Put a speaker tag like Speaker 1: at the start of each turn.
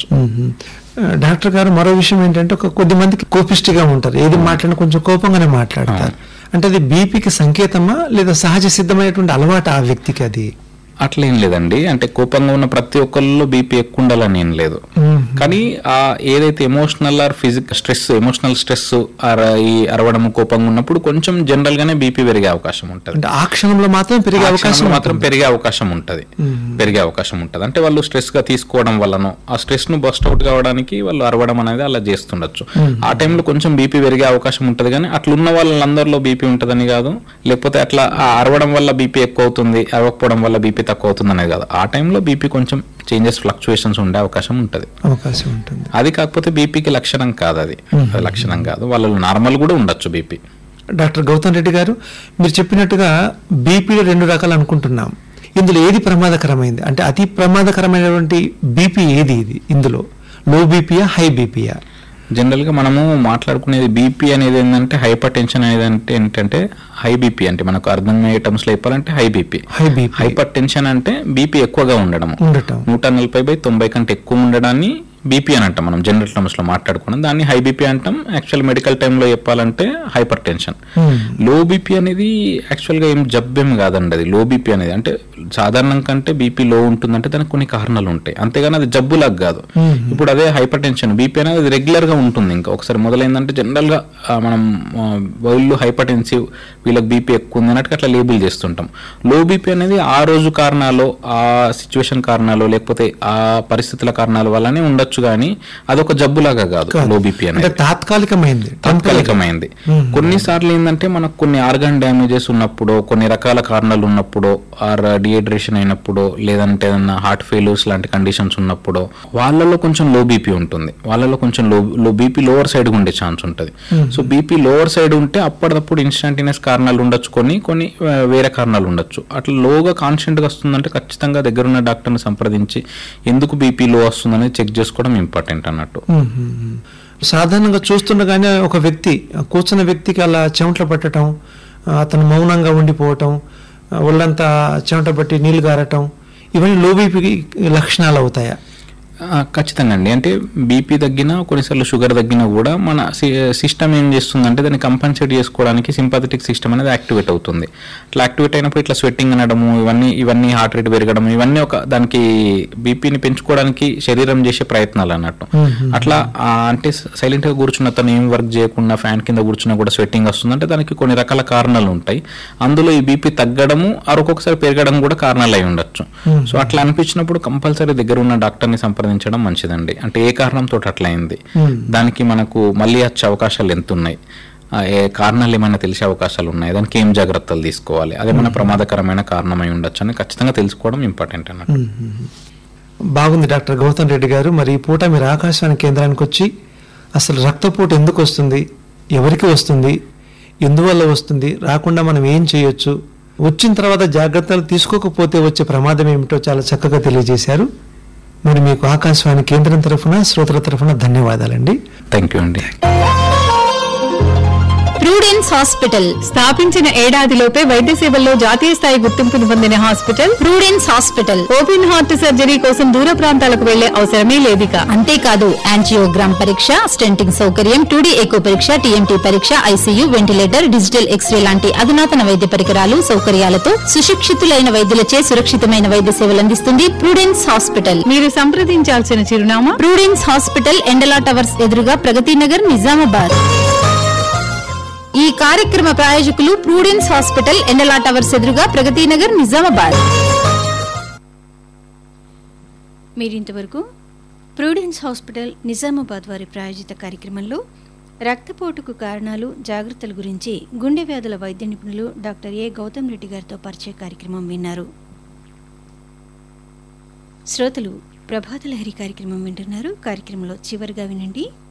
Speaker 1: ఉండొచ్చు
Speaker 2: మ్మ్. ఆ, డాక్టర్ గారు మరో విషయం ఏంటంటే ఒక కొద్ది మందికి కోపిష్టిగా ఉంటారు ఏది మాట్లాడినా కొంచెం కోపంగానే మాట్లాడతారు అంటే అది బీపీకి సంకేతమా లేదా సహజ సిద్ధమైనటువంటి అలవాటు ఆ వ్యక్తికి అది
Speaker 1: అట్లా ఏం లేదండి అంటే కోపంగా ఉన్న ప్రతి ఒక్కరిలో బీపీ ఎక్కువ ఉండాలని ఏం లేదు
Speaker 2: మ్మ్.
Speaker 1: కానీ ఆ ఏదైతే emotional or physic stress emotional stress or ఈ అరవడం కోపంగా ఉన్నప్పుడు కొంచెం జనరల్ గానే బీపీ పెరిగే అవకాశం ఉంటుంది
Speaker 2: అంటే ఆ క్షణంలో మాత్రం పెరిగే
Speaker 1: ఆ
Speaker 2: అవకాశం
Speaker 1: క్షణంలో మాత్రం
Speaker 2: ఉంటుంది.
Speaker 1: పెరిగే అవకాశం ఉంటది
Speaker 2: మ్మ్.
Speaker 1: పెరిగే అవకాశం ఉంటది అంటే వాళ్ళు స్ట్రెస్ గా తీసుకోవడం వల్లనో ఆ స్ట్రెస్ ను బస్ట్ అవుట్ కావడానికి వాళ్ళు అరవడం అనేది అలా చేస్తుండొచ్చు ఆ టైంలో కొంచెం బీపీ పెరిగే అవకాశం ఉంటది కానీ అట్లా ఉన్న వాళ్ళందరిలో బీపీ ఉంటదని కాదు లేకపోతే అట్లా ఆ అరవడం వల్ల బీపీ ఎక్కువ అవుతుంది అరవకపోవడం వల్ల బీపీ తక్కువ అవుతుంది అనేది కాదు ఆ టైంలో బీపీ కొంచెం చేంజెస్ ఫ్లక్చుయేషన్స్ ఉండే అవకాశం ఉంటది
Speaker 2: అవకాశం ఉంటుంది
Speaker 1: అది కాకపోతే బీపీకి లక్షణం కాదు అది అది లక్షణం కాదు వాళ్ళలో నార్మల్ కూడా ఉండొచ్చు బీపీ
Speaker 2: డాక్టర్ గౌతమ్ రెడ్డి గారు మీరు చెప్పినట్టుగా బీపీలో రెండు రకాలు అనుకుంటున్నాం ఇందులో ఏది ప్రమాదకరమైంది అంటే అతి ప్రమాదకరమైనటువంటి బీపీ ఏది ఇది ఇందులో లో బీపీయా హై బీపీయా
Speaker 1: జనరల్ గా మనము మాట్లాడుకునేది బీపీ అనేది ఏంటంటే హైపర్ టెన్షన్ అనేది అంటే ఏంటంటే హై బీపీ అంటే మనకు అర్థమయ్యే టర్మ్స్ లో చెప్పాలంటే high BP
Speaker 2: high BP
Speaker 1: hypertension అంటే బీపీ ఎక్కువగా ఉండడం
Speaker 2: ఉండటం
Speaker 1: నూట నలభై బై తొంభై కంటే ఎక్కువ ఉండడాన్ని బీపీ అని అంటాం మనం జనరల్ టర్మ్స్ లో మాట్లాడుకున్నాం దాన్ని హై బీపీ అంటాం యాక్చువల్ మెడికల్ టైంలో చెప్పాలంటే hypertension
Speaker 2: Hmm.
Speaker 1: Low BP అనేది యాక్చువల్ గా ఏం జబ్బేం కాదండి అది లో బీపీ అనేది అంటే సాధారణం కంటే బీపీ లో ఉంటుందంటే దానికి కొన్ని కారణాలు ఉంటాయి అంతేగాని అది జబ్బులాగా కాదు
Speaker 2: Hmm.
Speaker 1: ఇప్పుడు అదే హైపర్ టెన్షన్ బీపీ అనేది అది రెగ్యులర్ గా ఉంటుంది ఇంకా ఒకసారి మొదలైందంటే జనరల్ గా ఆ, మనం ఆ, వీళ్ళు హైపర్ టెన్సివ్ వీళ్ళకి బీపీ ఎక్కువ ఉంది అన్నట్టు అట్లా లేబుల్ చేస్తుంటాం లో బీపీ అనేది ఆ రోజు కారణాలు ఆ సిచ్యువేషన్ కారణాలు లేకపోతే ఆ పరిస్థితుల కారణాల వల్లనే ఉండొచ్చు కానీ అదొక జబ్బులాగా కాదు
Speaker 2: కాదు.
Speaker 1: లో బీపీ
Speaker 2: అంటే
Speaker 1: అనేది
Speaker 2: తాత్కాలికమైంది
Speaker 1: తాత్కాలికమైంది
Speaker 2: మ్మ్.
Speaker 1: కొన్నిసార్లు ఏంటంటే మనకు కొన్ని ఆర్గాన్ డ్యామేజెస్ ఉన్నప్పుడు కొన్ని రకాల కారణాలు ఉన్నప్పుడు ఆర్ డిహైడ్రేషన్ అయినప్పుడు లేదంటే ఏదన్నా హార్ట్ ఫెయిల్యూర్స్ లాంటి కండిషన్స్ ఉన్నప్పుడు వాళ్ళలో కొంచెం లో బీపీ ఉంటుంది వాళ్ళలో కొంచెం low low BP lower side ఉండే ఛాన్స్ ఉంటుంది సో బీపీ లోవర్ సైడ్ ఉంటే అప్పటికప్పుడు ఇన్స్టంటేనియస్ కారణాలు ఉండొచ్చు కొన్ని కొన్ని ఆ, వేరే కారణాలు ఉండొచ్చు అట్లా లోగా కాన్స్టెంట్ గా వస్తుందంటే ఖచ్చితంగా దగ్గరున్న డాక్టర్ని సంప్రదించి ఎందుకు బీపీ లో వస్తుందనేది చెక్ చేసుకోవడం ఇంపార్టెంట్ అన్నట్టు
Speaker 2: మ్మ్, మ్మ్, మ్మ్. సాధారణంగా చూస్తుండగానే ఒక వ్యక్తి కూర్చున్న వ్యక్తికి అలా చెమటలు పట్టడం ఆ, అతను మౌనంగా ఉండిపోవటం ఆ, ఒళ్ళంతా చెమట పట్టి నీళ్లు గారటం ఇవన్నీ లో బీపీకి లక్షణాలు అవుతాయా
Speaker 1: ఆ, ఖచ్చితంగా అండి అంటే బీపీ తగ్గినా కొన్నిసార్లు షుగర్ తగ్గినా కూడా మన సిస్టమ్ ఏం చేస్తుందంటే దాన్ని కంపన్సేట్ చేసుకోవడానికి సింపథెటిక్ సిస్టమ్ అనేది యాక్టివేట్ అవుతుంది ఇట్లా యాక్టివేట్ అయినప్పుడు ఇట్లా స్వెట్టింగ్ అనడము ఇవన్నీ ఇవన్నీ హార్ట్ రేట్ పెరగడం ఇవన్నీ ఒక దానికి బీపీని పెంచుకోవడానికి శరీరం చేసే ప్రయత్నాలు అన్నట్టు అట్లా ఆ, అంటే సైలెంట్ గా కూర్చున్న తను ఏం వర్క్ చేయకుండా ఫ్యాన్ కింద కూర్చున్నా కూడా స్వెట్టింగ్ వస్తుందంటే దానికి కొన్ని రకాల కారణాలు ఉంటాయి అందులో ఈ బీపీ తగ్గడము ఆ ఒక్కొక్కసారి పెరగడం కూడా కారణాలు అయి ఉండొచ్చు సో అట్లా అనిపించినప్పుడు కంపల్సరీ దగ్గర ఉన్న డాక్టర్ని సంప్రదించడం మంచిదండి అంటే ఏ కారణంతో అట్లా అయింది
Speaker 2: Hmm.
Speaker 1: దానికి మనకు మళ్ళీ వచ్చే అవకాశాలు ఎంత ఉన్నాయి ఆ, ఏ కారణాలు ఏమైనా తెలిసే అవకాశాలు ఉన్నాయి దానికి ఏం జాగ్రత్తలు తీసుకోవాలి అదేమైనా ప్రమాదకరమైన కారణమై ఉండొచ్చు అని ఖచ్చితంగా తెలుసుకోవడం ఇంపార్టెంట్ అన్నట్టు
Speaker 2: బాగుంది డాక్టర్ గౌతమ్ రెడ్డి గారు మరి ఈ పూట మీరు ఆకాశవాణి కేంద్రానికి వచ్చి అసలు రక్తపోటు ఎందుకు వస్తుంది ఎవరికి వస్తుంది ఎందువల్ల వస్తుంది రాకుండా మనం ఏం చేయొచ్చు వచ్చిన తర్వాత జాగ్రత్తలు తీసుకోకపోతే వచ్చే ప్రమాదం ఏమిటో చాలా చక్కగా తెలియజేశారు మరి మీకు ఆకాశవాణి కేంద్రం తరఫున శ్రోతల తరఫున ధన్యవాదాలండి
Speaker 1: థ్యాంక్ యూ అండి
Speaker 3: ప్రూడెన్స్ హాస్పిటల్
Speaker 4: స్థాపించిన ఏడాదిలోపే వైద్య సేవల్లో జాతీయ స్థాయి గుర్తింపును పొందిన hospital
Speaker 3: Prudence hospital
Speaker 4: open heart surgery కోసం దూర ప్రాంతాలకు వెళ్లే అవసరమే లేదిక
Speaker 3: అంతేకాదు యాంజియోగ్రామ్ పరీక్ష స్టెంటింగ్ సౌకర్యం టూడీ ఎకో పరీక్ష టీఎంటీ పరీక్ష ఐసీయూ వెంటిలేటర్ డిజిటల్ ఎక్స్రే లాంటి అధునాతన వైద్య పరికరాలు సౌకర్యాలతో సుశిక్షితులైన వైద్యులచే సురక్షితమైన వైద్య సేవలు అందిస్తుంది ప్రూడెన్స్ హాస్పిటల్
Speaker 4: మీరు సంప్రదించాల్సిన చిరునామా
Speaker 3: ప్రూడెన్స్ హాస్పిటల్ ఎండలా టవర్స్ ఎదురుగా ప్రగతి నగర్ నిజామాబాద్ ఈ కార్యక్రమ ప్రాయోజకులు ప్రూడెన్స్ హాస్పిటల్ ఎండలా టవర్స్ ఎదురుగా ప్రగతి నగర్ నిజామాబాద్
Speaker 5: మీరింతవరకు ప్రూడెన్స్ హాస్పిటల్ నిజామాబాద్ వారి ప్రాయోజిత కార్యక్రమంలో రక్తపోటుకు కారణాలు జాగ్రత్తల గురించి గుండె వ్యాధుల వైద్య నిపుణులు డాక్టర్ ఏ గౌతమ్ రెడ్డి గారితో పరిచయ కార్యక్రమం విన్నారు శ్రోతలు ప్రభాత లహరి కార్యక్రమం వింటున్నారు కార్యక్రమంలో చివరిగా వినండి